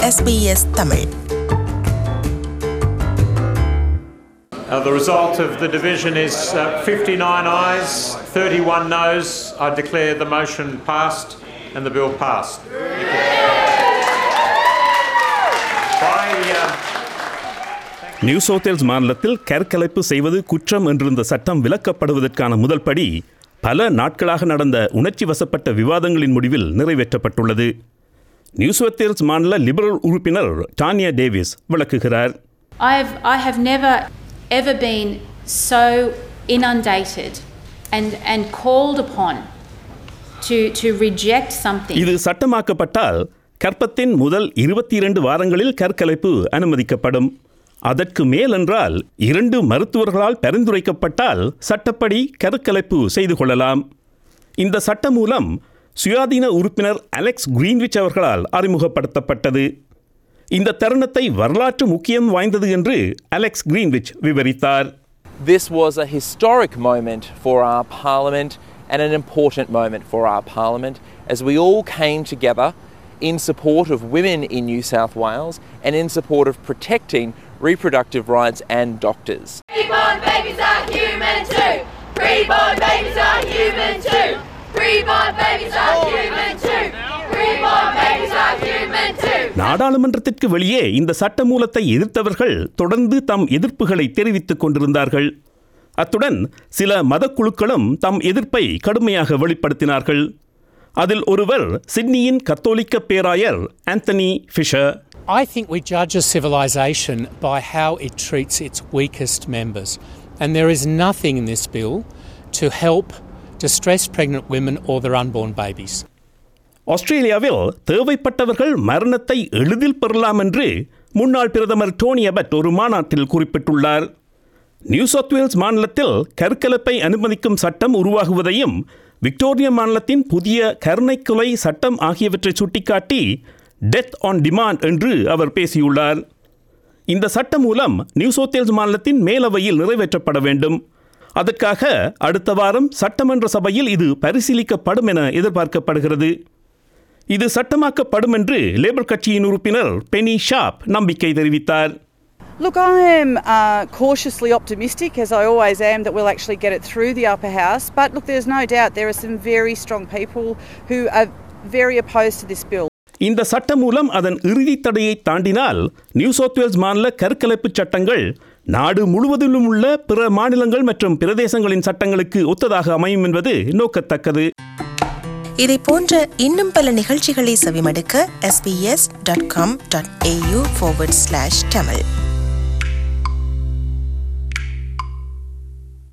SBS Tamil Uh, the result of the division is uh, 59 ayes, 31 noes. I declare the motion passed and the bill passed. By, uh, New South மாநிலத்தில் கற்கலைப்பு செய்வது குற்றம் என்றிருந்த சட்டம் விலக்கப்படுவதற்கான முதல் படி பல நாட்களாக நடந்த உணர்ச்சி வசப்பட்ட விவாதங்களின் முடிவில் நிறைவேற்றப்பட்டுள்ளது நியூ சவுத் மாநில லிபரல் உறுப்பினர் டானியா டேவிஸ் விளக்குகிறார் I've, I have never ever been so inundated and, and called upon to, to reject something. இது சட்டமாக்கப்பட்டால் கற்பத்தின் முதல் இருபத்தி இரண்டு வாரங்களில் கற்கலைப்பு அனுமதிக்கப்படும் அதற்கு மேலென்றால் இரண்டு மருத்துவர்களால் பரிந்துரைக்கப்பட்டால் சட்டப்படி கருக்கலைப்பு செய்து கொள்ளலாம் இந்த சட்டம் மூலம் சுயாதீன உறுப்பினர் அலெக்ஸ் கிரீன்விச் அவர்களால் அறிமுகப்படுத்தப்பட்டது இந்த தருணத்தை வரலாற்று முக்கியம் வாய்ந்தது என்று அலெக்ஸ் கிரீன்விச் விவரித்தார் This was a historic moment for our Parliament and an important moment for our Parliament as we all came together in support of women in New South Wales and in support of protecting reproductive rights and doctors. Preborn babies are human too. Preborn babies are human too. Preborn babies are human too. Preborn babies are human too. நாடாளுமன்றத்திற்கு வெளியே இந்த சட்ட மூலத்தை எதிர்த்தவர்கள் தொடர்ந்து தம் எதிர்ப்புகளை தெரிவித்துக் கொண்டிருந்தார்கள் அத்துடன் சில மதக்குழுக்களும் தம் எதிர்ப்பை கடுமையாக வெளிப்படுத்தினார்கள் அதில் ஒருவர் சிட்னியின் கத்தோலிக்க பேராயர் Anthony Fisher I think we judge a civilization by how it treats its weakest members. And there is nothing in this bill to help distressed pregnant women or their unborn babies. ஆஸ்திரேலியாவில் தேவைப்பட்டவர்கள் மரணத்தை எளிதில் பெறலாம் என்று முன்னாள் பிரதமர் Dhoni about ஒரு மாநாட்டில் குறிப்பிட்டுள்ளார் நியூ சவுத் வேல்ஸ் மாநிலத்தில் கற்கலப்பை அனுமதிக்கும் சட்டம் உருவாகுவதையும் விக்டோரியா மாநிலத்தின் புதிய கருணை கொலை சட்டம் ஆகியவற்றை சுட்டிக்காட்டி டெத் ஆன் டிமாண்ட் என்று அவர் பேசியுள்ளார் இந்த சட்டம் மூலம் நியூ சவுத் வேல்ஸ் மாநிலத்தின் மேலவையில் நிறைவேற்றப்பட வேண்டும் அதற்காக அடுத்த வாரம் சட்டமன்ற சபையில் இது பரிசீலிக்கப்படும் என எதிர்பார்க்கப்படுகிறது இது சட்டமாக்கப்படும் என்று லேபர் கட்சியின் உறுப்பினர் பெனி ஷாப் நம்பிக்கை தெரிவித்தார் Look, I am uh, cautiously optimistic, as I always am, that we'll actually get it through the upper house. But look, there's no doubt there are some very strong people who are very opposed to this bill. இந்த சட்டம் மூலம் அதன் இறுதி தடையை தாண்டினால் new south Wales மாநில கற்கலைப்பு சட்டங்கள் நாடு முழுவதிலும் உள்ள பிற மாநிலங்கள் மற்றும் பிரதேசங்களின் சட்டங்களுக்கு ஒத்ததாக அமையும் என்பது நோக்கத்தக்கது இதை போன்ற இன்னும் பல நிகழ்ச்சிகளை செவிமடுக்க sbs.com.au forward slash tamil